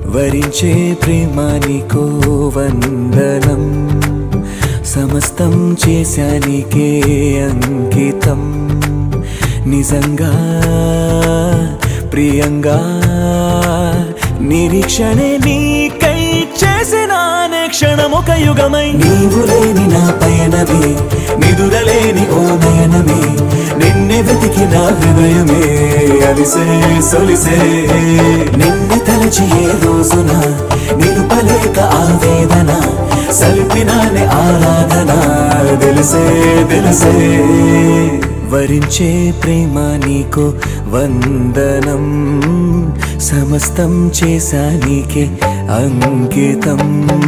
వరించే ప్రేమ నీకో వందనం సమస్తం చేశానికే అంకితం నిజంగా ప్రియంగా నిరీక్షణే నీకై చేసిన అనే క్షణమొక యుగమై నీవు లేని నా పయనమే నిదురలేని ఓ నయనమే నిన్నే వెతికిన హృదయమే అలిసే సొలిసే నిన్ను తలచి ఏ రోజున నిలుపలేక ఆవేదన సల్పినానే ఆరాధన తెలిసే తెలిసే వరించే ప్రేమ నీకో వందనం సమస్తం చేశా నీకే అంకితం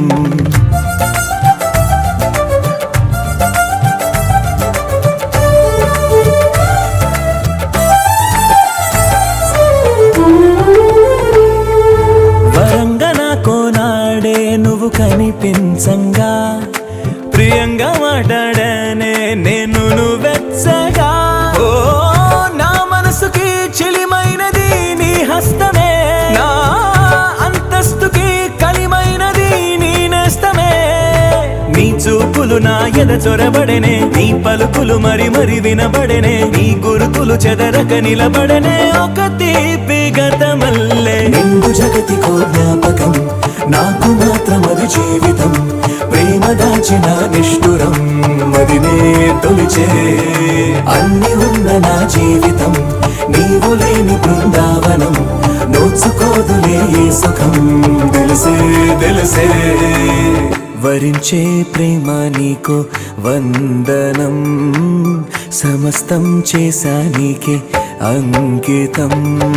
వరంగా నాకో నాడే నువ్వు కనిపించంగా ప్రియంగా మాట్లాడనే నేను నువ్వెచ్చగా ఓ నా మనసుకి చిలిమైనది నీ హస్తమే నా అంతస్తుకి కలిమైనది నీ నేస్తమే నీ చూపులు నా ఎద చొరబడెనే నీ పలుకులు మరి మరి వినబడెనే నీ గురుతులు చెదరక నిలబడనే ఒక తీపి గతమల్లే నిండు జగతికో జ్ఞాపకం నాకు మాత్రం అది జీవితం ప్రేమ దాచిన నిష్ఠురం మదినే తొలిచే అన్ని ఉన్న నా జీవితం నీవు లేని బృందావనం నోచుకోదులే ఈ సుఖం తెలిసే తెలిసే వరించే ప్రేమ నీకో వందనం సమస్తం చేశా నీకే అంకితం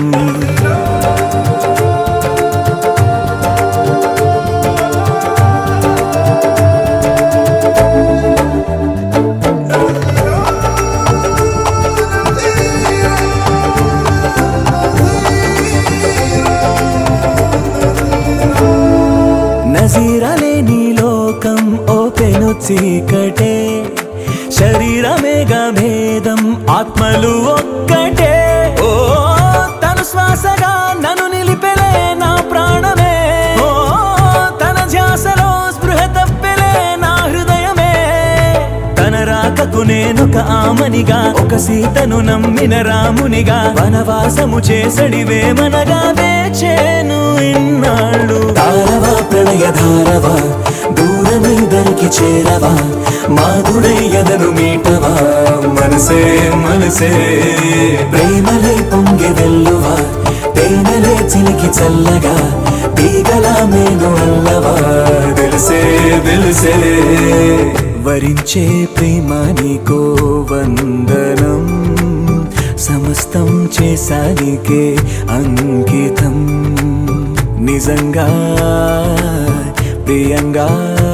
నజీరలే నీ లోకం ఓపెను చీకటే శరీరమేగా భేదం ఆత్మలు ఒక్కటే ఓ తను శ్వాసగా నన్ను నిలిపెలే నా ప్రాణమే ఓ తన ధ్యాసలో స్పృహ తప్పెలే నా హృదయమే తన రాకకు నేనొక ఆమనిగా ఒక సీతను నమ్మిన రామునిగా వనవాసము చేసడివే మనగా వేచేను ఇన్నాళ్ళు తారవా ప్రళయ ధారవా దూరమైదరికి చేరవా మాధుడయ్యదను మీటవా మనసే మనసే ప్రేమలే పొంగి వెల్లువా తేనెలే చిలికి చల్లగా తీగలా మేను అల్లవా తెలిసే తెలిసే వరించే ప్రేమ నీకో వందనం సమస్తం చేశానికే అంకితం నిజంగా ప్రియంగా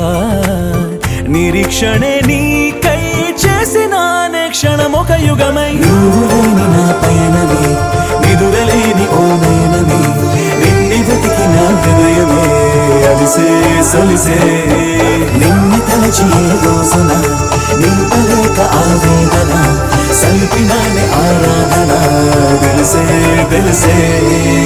నిరీక్షణే నీకై చేసిన అనే క్షణమొక యుగమై నువ్వు లేని నా పయనమే నిదురలేని ఓ నయనమే నిన్ను వెతికిన హృదయమే అలిసే సొలిసే నిన్ను తలచి ఏ రోజున నిలుపలేక ఆవేదన సల్పినానే ఆరాధన తెలిసే తెలిసే